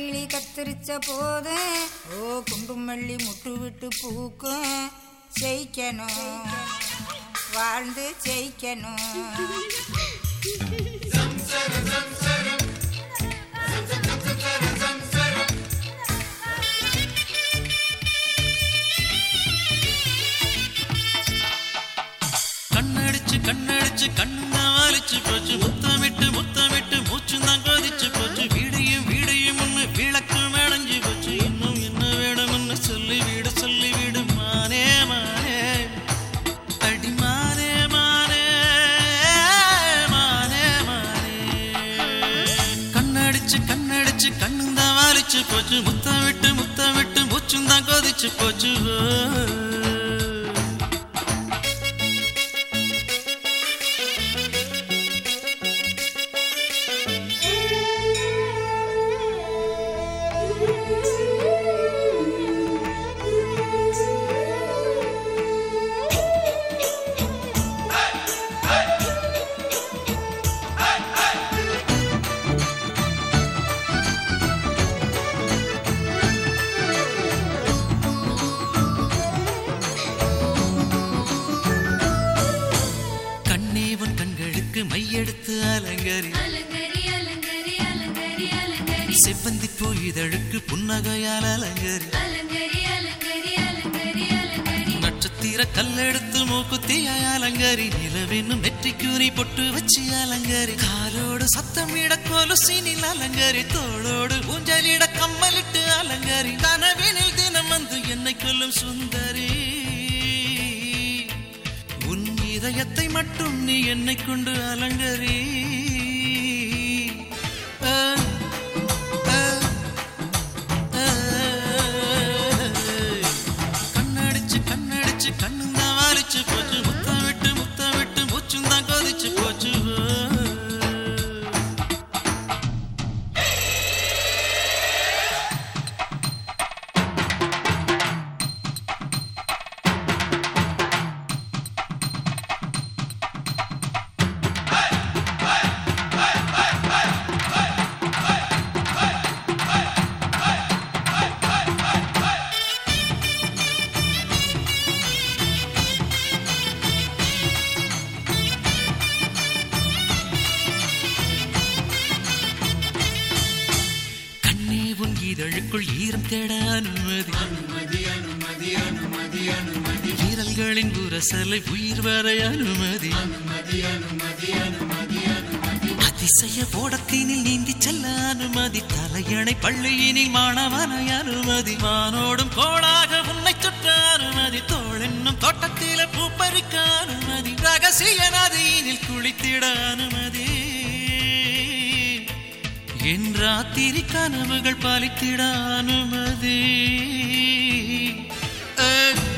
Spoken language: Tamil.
கிளி கத்திரிச்ச போது ஓ குண்டுமல்லி முட்டு விட்டு பூக்கும் ஜெயிக்கணும் வாழ்ந்து ஜெயிக்கணும் கண்ணடிச்சு கண்ணடிச்சு கண்ணா வாலிச்சு போச்சு முத்தமிட்டு முத்தமிட்டு மூச்சு தான் கொதிச்சு போச்சு வீடையும் வீடையும் ஒண்ணு விளக்கம் அடைஞ்சு போச்சு இன்னும் என்ன வேணும்னு சொல்லி வீடு சொல்லி வீடு மானே மானே அடி மானே மானே மானே மானே கண்ணடிச்சு கண்ணடிச்சு கண்ணும் தான் வாலிச்சு போச்சு முத்தமிட்டு முத்தமிட்டு மூச்சும் தான் கொதிச்சு போச்சு ஓ. கண்ணே உன் கண்களுக்கு மையெடுத்து அலங்கரி அலங்கரி அலங்கரி அலங்கரி அலங்கரி செவ்வந்தி பூ இதழுக்கு புன்னகையால் அலங்கரி அலங்கரி அலங்கரி அலங்கரி அலங்கரி நட்சத்திர கல்லெடுத்து மூக்குத்தியாய் அலங்கரி நிலவென்னும் நெற்றிக்கு நீ பொட்டு வச்சு அலங்கரி காலோடு சத்தமிட கொலுசினில் அலங்கரி தோளோடு ஊஞ்சலிட கம்மலிட்டு அலங்கரி கனவினில் தினம் வந்து என்னை கொல்லும் சுந்தரி உன் இதயத்தை மட்டும் நீ என்னை கொண்டு அலங்கரி ஆ, ஆ, ஆ. கண்ணடிச்சு கண்ணடிச்சு கண்ணும் தான் வாலிச்சு போச்சு முத்தம் விட்டு முத்தம் விட்டு மூச்சும் தான் கொதிச்சு போச்சு கண்ணே உன் இதழுக்குள் ஈரம் தேட அனுமதி வீரல்களின் உரசலை உயிர் வர அனுமதி அதிசய ஓடத்தினில் நீந்தி செல்ல அனுமதி தலையணை பள்ளியினில் மாணவனை அனுமதி வானோடும் கோடாக உன்னை சுற்ற அனுமதி தோளென்னும் தோட்டத்தில பூ பறிக்க அனுமதி ரகசிய நதியினில் குளித்திட அனுமதி என் ராத்திரி கனவுகள் பாலித்திட அனுமதி அஹ்,